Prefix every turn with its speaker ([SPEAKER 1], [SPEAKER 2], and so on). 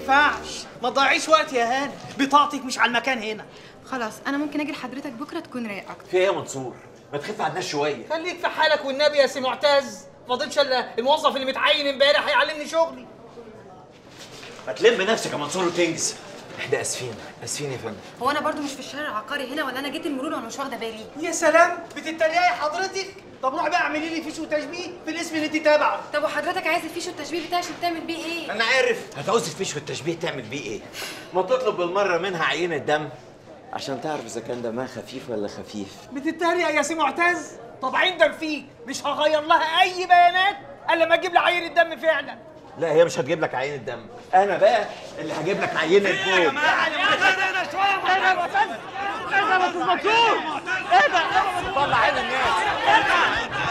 [SPEAKER 1] ينفعش ما تضيعيش وقت يا هاني بطاقتك مش على المكان هنا
[SPEAKER 2] خلاص انا ممكن اجي لحضرتك بكره تكون رايق اكتر
[SPEAKER 3] في ايه يا منصور ما تخف على الناس شويه
[SPEAKER 1] خليك في حالك والنبي يا سي معتز فاضلش الا الموظف اللي متعين امبارح هيعلمني شغلي
[SPEAKER 3] ما تلم نفسك يا منصور وتنجز احنا اسفين اسفين يا فندم
[SPEAKER 2] هو انا برضو مش في الشارع العقاري هنا ولا انا جيت المرور وانا مش واخده بالي
[SPEAKER 1] يا سلام بتتريقي حضرتك طب روح بقى اعملي لي فيش وتشبيه في الاسم اللي انت تابعه
[SPEAKER 2] طب وحضرتك عايز الفيش والتشبيه بتاعي عشان تعمل بيه ايه
[SPEAKER 3] انا عارف هتعوز الفيش والتشبيه تعمل بيه ايه ما تطلب بالمره منها عينه دم عشان تعرف اذا كان دمها خفيف ولا خفيف
[SPEAKER 1] بتتريق يا سي معتز طب عندك فيه مش هغير لها اي بيانات الا ما اجيب لي عين الدم فعلا
[SPEAKER 3] لا هي مش هتجيب لك عينه دم انا بقى اللي هجيب لك عينه بول
[SPEAKER 1] ايه ده يا معتز ايه ده يا معتز ايه ده